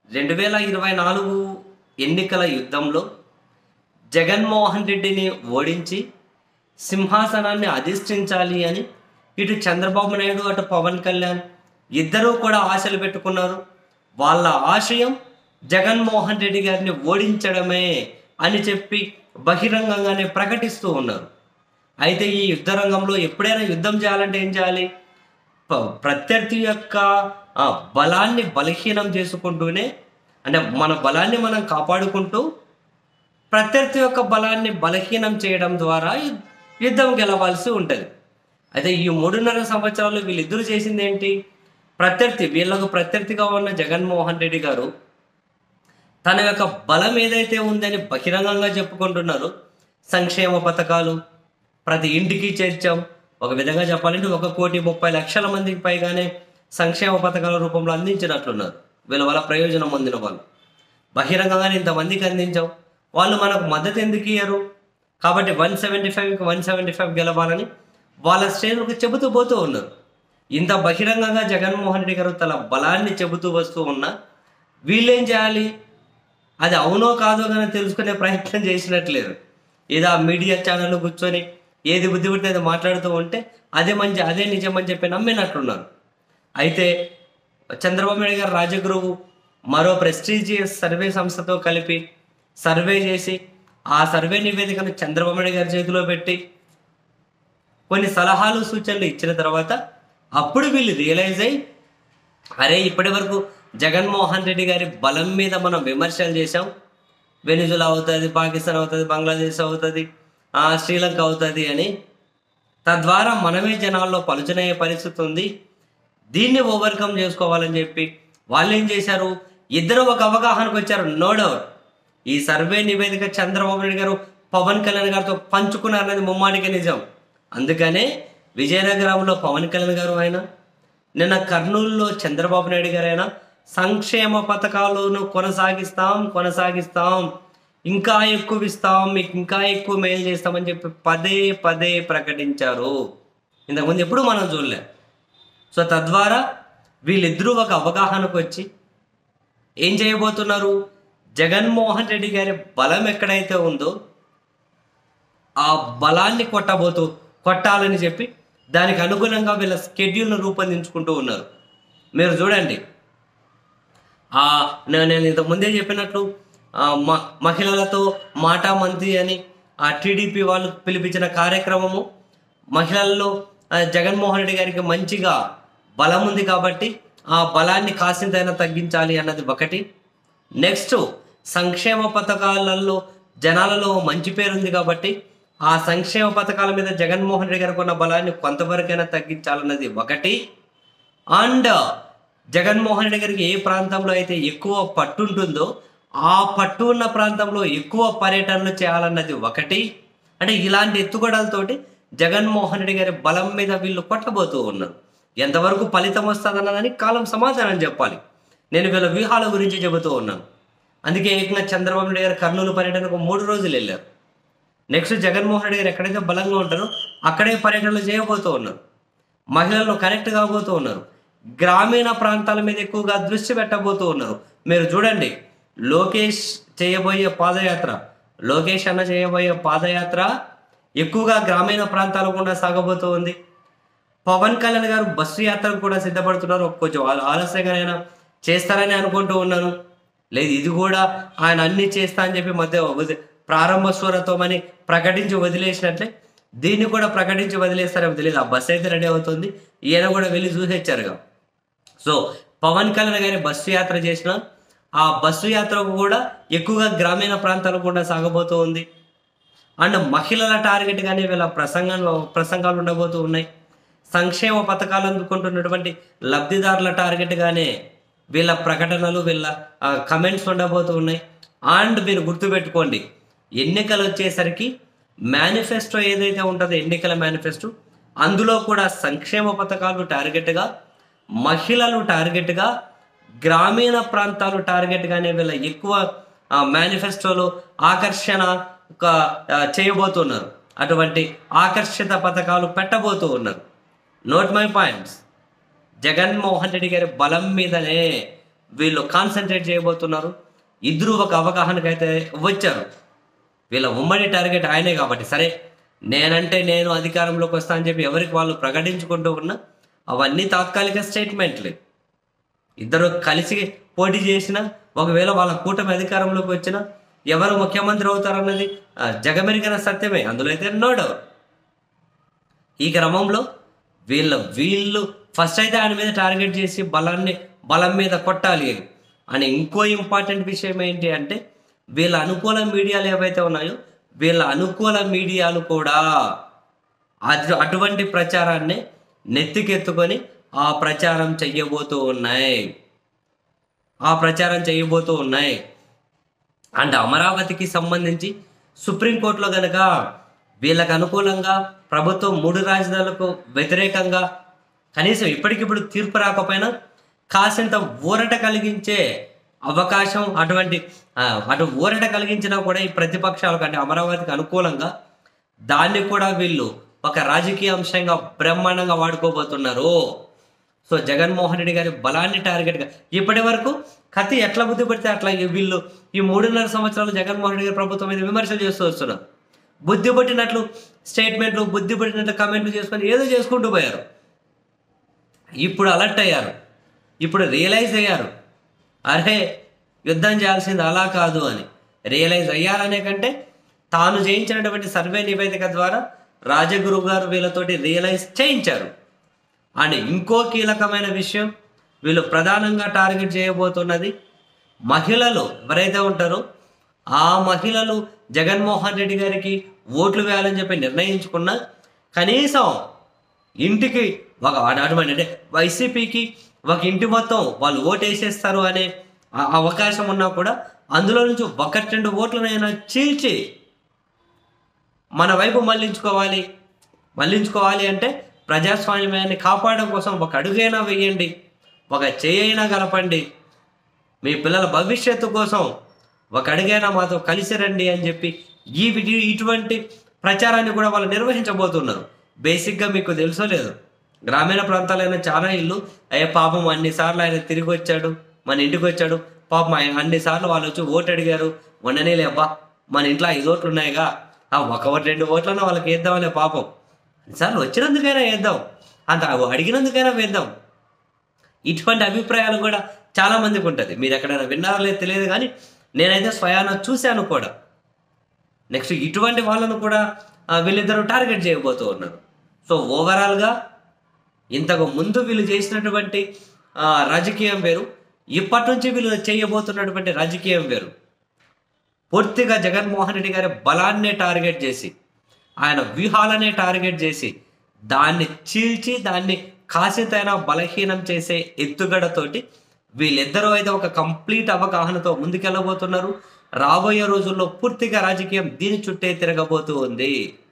రెండు వేల ఇరవై నాలుగు ఎన్నికల యుద్ధంలో జగన్మోహన్ రెడ్డిని ఓడించి సింహాసనాన్ని అధిష్ఠించాలి అని ఇటు చంద్రబాబు నాయుడు అటు పవన్ కళ్యాణ్ ఇద్దరూ కూడా ఆశలు పెట్టుకున్నారు వాళ్ళ ఆశయం జగన్మోహన్ రెడ్డి గారిని ఓడించడమే అని చెప్పి బహిరంగంగానే ప్రకటిస్తూ ఉన్నారు అయితే ఈ యుద్ధ రంగంలో ఎప్పుడైనా యుద్ధం చేయాలంటే ఏం చేయాలి ప- ప్రత్యర్థి యొక్క ఆ, బలాన్ని బలహీనం చేసుకుంటూనే అంటే మన బలాన్ని మనం కాపాడుకుంటూ ప్రత్యర్థి యొక్క బలాన్ని బలహీనం చేయడం ద్వారా యు- యుద్ధం గెలవాల్సి ఉంటుంది అయితే ఈ మూడున్నర సంవత్సరాలు వీళ్ళిద్దరూ చేసింది ఏంటి ప్రత్యర్థి వీళ్ళకు ప్రత్యర్థిగా ఉన్న జగన్మోహన్ రెడ్డి గారు తన యొక్క బలం ఏదైతే ఉందని బహిరంగంగా చెప్పుకుంటున్నారు సంక్షేమ పథకాలు ప్రతి ఇంటికి చేర్చాం ఒక విధంగా చెప్పాలంటే ఒక కోటి ముప్పై లక్షల మందికి పైగానే సంక్షేమ పథకాల రూపంలో అందించినట్లున్నారు వీళ్ళ వల్ల ప్రయోజనం పొందిన వాళ్ళు బహిరంగంగానే ఇంతమందికి అందించాం వాళ్ళు మనకు మద్దతు ఎందుకు ఇయ్యరు కాబట్టి వన్ సెవెంటీ ఫైవ్కి వన్ సెవెంటీ ఫైవ్ గెలవాలని వాళ్ళ శ్రేణులకు చెబుతూ పోతూ ఉన్నారు ఇంత బహిరంగంగా జగన్మోహన్ రెడ్డి గారు తన బలాన్ని చెబుతూ వస్తూ ఉన్నా వీళ్ళేం చేయాలి అది అవునో కాదో కానీ తెలుసుకునే ప్రయత్నం చేసినట్లేరు ఏదో ఆ మీడియా ఛానల్ కూర్చొని ఏది బుద్ధి పుడితే అది మాట్లాడుతూ ఉంటే అదే మంచి అదే నిజం అని చెప్పి నమ్మినట్లున్నారు అయితే చంద్రబాబు నాయుడు గారు రాజగురువు మరో ప్రెస్టీజియస్ సర్వే సంస్థతో కలిపి సర్వే చేసి ఆ సర్వే నివేదికను చంద్రబాబు నాయుడు గారి చేతిలో పెట్టి కొన్ని సలహాలు సూచనలు ఇచ్చిన తర్వాత అప్పుడు వీళ్ళు రియలైజ్ అయ్యి అరే ఇప్పటి వరకు జగన్మోహన్ రెడ్డి గారి బలం మీద మనం విమర్శలు చేశాం వెనిజులా అవుతుంది పాకిస్తాన్ అవుతుంది బంగ్లాదేశ్ అవుతుంది ఆ, శ్రీలంక అవుతుంది అని తద్వారా మనమే జనాల్లో పలుచనయ్యే పరిస్థితి ఉంది దీన్ని ఓవర్కమ్ చేసుకోవాలని చెప్పి వాళ్ళు ఏం చేశారు ఇద్దరు ఒక అవగాహనకు వచ్చారు నో డౌట్ ఈ సర్వే నివేదిక చంద్రబాబు నాయుడు గారు పవన్ కళ్యాణ్ గారితో పంచుకున్నారనేది ముమ్మాటికి నిజం అందుకనే విజయనగరంలో పవన్ కళ్యాణ్ గారు ఆయన నిన్న కర్నూలులో చంద్రబాబు నాయుడు గారు అయినా సంక్షేమ పథకాలను కొనసాగిస్తాం కొనసాగిస్తాం ఇంకా ఎక్కువ ఇస్తాం మీకు ఇంకా ఎక్కువ మేలు చేస్తామని చెప్పి పదే పదే ప్రకటించారు ఇంతకుముందు ఎప్పుడు మనం చూడలే సో తద్వారా వీళ్ళిద్దరూ ఒక అవగాహనకు వచ్చి ఏం చేయబోతున్నారు జగన్మోహన్ రెడ్డి గారి బలం ఎక్కడైతే ఉందో ఆ బలాన్ని కొట్టబోతూ కొట్టాలని చెప్పి దానికి అనుగుణంగా వీళ్ళ స్కెడ్యూల్ను రూపొందించుకుంటూ ఉన్నారు మీరు చూడండి ఆ నే- నేను ఇంతకు ముందే చెప్పినట్లు ఆ, మ- మహిళలతో మాటా మంత్రి అని ఆ టీడీపీ వాళ్ళు పిలిపించిన కార్యక్రమము మహిళల్లో ఆ, జగన్మోహన్ రెడ్డి గారికి మంచిగా బలం ఉంది కాబట్టి ఆ బలాన్ని కాసింతైనా తగ్గించాలి అన్నది ఒకటి నెక్స్ట్ సంక్షేమ పథకాలలో జనాలలో మంచి పేరు ఉంది కాబట్టి ఆ సంక్షేమ పథకాల మీద జగన్మోహన్ రెడ్డి గారికి ఉన్న బలాన్ని కొంతవరకైనా తగ్గించాలన్నది ఒకటి అండ్ జగన్మోహన్ రెడ్డి గారికి ఏ ప్రాంతంలో అయితే ఎక్కువ పట్టు ఉంటుందో ఆ పట్టు ఉన్న ప్రాంతంలో ఎక్కువ పర్యటనలు చేయాలన్నది ఒకటి అంటే ఇలాంటి ఎత్తుగడలతోటి జగన్మోహన్ రెడ్డి గారి బలం మీద వీళ్ళు కొట్టబోతూ ఉన్నారు ఎంతవరకు ఫలితం వస్తుందన్నదని కాలం సమాధానం చెప్పాలి నేను వీళ్ళ వ్యూహాల గురించి చెబుతూ ఉన్నాను అందుకే ఏకంగా చంద్రబాబు నాయుడు గారు కర్నూలు పర్యటనకు మూడు రోజులు వెళ్ళారు నెక్స్ట్ జగన్మోహన్ రెడ్డి గారు ఎక్కడైతే బలంగా ఉంటారో అక్కడే పర్యటనలు చేయబోతూ ఉన్నారు మహిళలను కనెక్ట్ కాబోతూ ఉన్నారు గ్రామీణ ప్రాంతాల మీద ఎక్కువగా దృష్టి పెట్టబోతూ ఉన్నారు మీరు చూడండి లోకేష్ చేయబోయే పాదయాత్ర లోకేష్ అన్న చేయబోయే పాదయాత్ర ఎక్కువగా గ్రామీణ ప్రాంతాల గుండా సాగబోతూ ఉంది పవన్ కళ్యాణ్ గారు బస్సు యాత్రకు కూడా సిద్ధపడుతున్నారు కొంచెం ఆల- ఆలస్యంగానైనా చేస్తారని అనుకుంటూ ఉన్నాను లేదు ఇది కూడా ఆయన అన్ని చేస్తా అని చెప్పి మధ్య వది- ప్రారంభ స్వరత్వమని ప్రకటించి వదిలేసినట్లే దీన్ని కూడా ప్రకటించి వదిలేస్తారేమో తెలియదు ఆ బస్సు అయితే రెడీ అవుతుంది ఈయన కూడా వెళ్ళి చూసొచ్చారుగా సో పవన్ కళ్యాణ్ గారి బస్సు యాత్ర చేసిన ఆ బస్సు యాత్రకు కూడా ఎక్కువగా గ్రామీణ ప్రాంతాలకు కూడా సాగబోతూ ఉంది అండ్ మహిళల టార్గెట్ గానే వీళ్ళ ప్రసంగంలో ప్రసంగాలు ఉండబోతూ ఉన్నాయి సంక్షేమ పథకాలు అందుకుంటున్నటువంటి లబ్ధిదారుల టార్గెట్ గానే వీళ్ళ ప్రకటనలు వీళ్ళ కమెంట్స్ ఉండబోతూ ఉన్నాయి అండ్ మీరు గుర్తుపెట్టుకోండి ఎన్నికలు వచ్చేసరికి మేనిఫెస్టో ఏదైతే ఉంటుందో ఎన్నికల మేనిఫెస్టో అందులో కూడా సంక్షేమ పథకాలు టార్గెట్గా మహిళలు టార్గెట్గా గ్రామీణ ప్రాంతాలు టార్గెట్గానే వీళ్ళ ఎక్కువ మేనిఫెస్టోలో ఆకర్షణ ఒక, ఆ, చేయబోతున్నారు అటువంటి ఆకర్షిత పథకాలు పెట్టబోతూ ఉన్నారు note my points Jaganmohan Reddy garu బలం మీదనే వీళ్ళు కాన్సన్ట్రేట్ చేయబోతున్నారు ఇద్దరు ఒక అవగాహనకైతే వచ్చారు వీళ్ళ ఉమ్మడి టార్గెట్ ఆయనే కాబట్టి సరే నేనంటే నేను అధికారంలోకి వస్తా అని చెప్పి ఎవరికి వాళ్ళు ప్రకటించుకుంటూ ఉన్నా అవన్నీ తాత్కాలిక స్టేట్మెంట్లు ఇద్దరు కలిసి పోటీ చేసిన ఒకవేళ వాళ్ళ కూటమి అధికారంలోకి వచ్చిన ఎవరు ముఖ్యమంత్రి అవుతారన్నది ఆ, జగమెరిగిన సత్యమే అందులో అయితే నో డౌట్ ఈ క్రమంలో వీళ్ళ వీళ్ళు ఫస్ట్ అయితే ఆయన మీద టార్గెట్ చేసి బలాన్ని బలం మీద కొట్టాలి అని ఇంకో ఇంపార్టెంట్ విషయం ఏంటి అంటే వీళ్ళ అనుకూల మీడియాలు ఏవైతే ఉన్నాయో వీళ్ళ అనుకూల మీడియాలు కూడా అటు అటువంటి ప్రచారాన్ని నెత్తికెత్తుకొని ఆ ప్రచారం చెయ్యబోతూ ఉన్నాయి ఆ ప్రచారం చేయబోతూ ఉన్నాయి అండ్ అమరావతికి సంబంధించి సుప్రీంకోర్టులో గనక వీళ్ళకి అనుకూలంగా ప్రభుత్వం మూడు రాజధానులకు వ్యతిరేకంగా కనీసం ఇప్పటికిప్పుడు తీర్పు రాకపోయినా కాసింత ఊరట కలిగించే అవకాశం అటువంటి ఆ, అటు ఊరట కలిగించినా కూడా ఈ ప్రతిపక్షాలకు అంటే అమరావతికి అనుకూలంగా దాన్ని కూడా వీళ్ళు ఒక రాజకీయ అంశంగా బ్రహ్మాండంగా వాడుకోబోతున్నారు సో జగన్మోహన్ రెడ్డి గారి బలాన్ని టార్గెట్గా ఇప్పటి వరకు కత్తి ఎట్లా బుద్ధి పడితే అట్లా ఈ వీళ్ళు ఈ మూడున్నర సంవత్సరాలు జగన్మోహన్ రెడ్డి గారి ప్రభుత్వం మీద విమర్శలు చేస్తూ వస్తున్నారు బుద్ధి పట్టినట్లు స్టేట్మెంట్లు బుద్ధి పట్టినట్లు కమెంట్లు చేసుకొని ఏదో చేసుకుంటూ పోయారు ఇప్పుడు అలర్ట్ అయ్యారు ఇప్పుడు రియలైజ్ అయ్యారు అరే యుద్ధం చేయాల్సింది అలా కాదు అని రియలైజ్ అయ్యారనే కంటే తాను చేయించినటువంటి సర్వే నివేదిక ద్వారా రాజగురు గారు వీళ్ళతోటి రియలైజ్ చేయించారు అండ్ ఇంకో కీలకమైన విషయం వీళ్ళు ప్రధానంగా టార్గెట్ చేయబోతున్నది మహిళలు ఎవరైతే ఉంటారో ఆ మహిళలు జగన్మోహన్ రెడ్డి గారికి ఓట్లు వేయాలని చెప్పి నిర్ణయించుకున్న కనీసం ఇంటికి ఒక అటువంటి అంటే వైసీపీకి ఒక ఇంటి మొత్తం వాళ్ళు ఓటు వేసేస్తారు అనే ఆ- అవకాశం ఉన్నా కూడా అందులో నుంచి ఒకటి రెండు ఓట్లనైనా చీల్చి మన వైపు మళ్ళించుకోవాలి మళ్ళించుకోవాలి అంటే ప్రజాస్వామ్యాన్ని కాపాడడం కోసం ఒక అడుగైనా వేయండి ఒక చేయైనా గలపండి మీ పిల్లల భవిష్యత్తు కోసం ఒక అడుగైనా మాతో కలిసి రండి అని చెప్పి ఈ విడి- ఇటువంటి ప్రచారాన్ని కూడా వాళ్ళు నిర్వహించబోతున్నారు బేసిక్గా మీకు తెలుసో లేదు గ్రామీణ ప్రాంతాలైన చాలా ఇల్లు అయ్యే పాపం అన్నిసార్లు ఆయన తిరిగి వచ్చాడు మన ఇంటికి వచ్చాడు పాపం ఆయన అన్నిసార్లు వాళ్ళు వచ్చి ఓటు అడిగారు ఉండనేలే అబ్బా మన ఇంట్లో ఐదు ఓట్లు ఉన్నాయిగా ఆ ఒక ఓటు రెండు ఓట్లను వాళ్ళకి వేద్దామనే పాపం అన్నిసార్లు వచ్చినందుకైనా వేద్దాం అంత అడిగినందుకైనా వేద్దాం ఇటువంటి అభిప్రాయాలు కూడా చాలా మందికి ఉంటుంది మీరు ఎక్కడైనా విన్నారో లేదో తెలియదు కానీ నేనైతే స్వయాన చూశాను కూడా నెక్స్ట్ ఇటువంటి వాళ్ళను కూడా ఆ, వీళ్ళిద్దరూ టార్గెట్ చేయబోతూ ఉన్నారు సో ఓవరాల్గా ఇంతకు ముందు వీళ్ళు చేసినటువంటి ఆ, రాజకీయం వేరు ఇప్పటి నుంచి వీళ్ళు చేయబోతున్నటువంటి రాజకీయం వేరు పూర్తిగా జగన్మోహన్ రెడ్డి గారి బలాన్నే టార్గెట్ చేసి ఆయన వ్యూహాలనే టార్గెట్ చేసి దాన్ని చీల్చి దాన్ని కాసితైనా బలహీనం చేసే ఎత్తుగడతోటి వీళ్ళిద్దరూ అయితే ఒక కంప్లీట్ అవగాహనతో ముందుకెళ్ళబోతున్నారు రాబోయే రోజుల్లో పూర్తిగా రాజకీయం దీని చుట్టే తిరగబోతూ ఉంది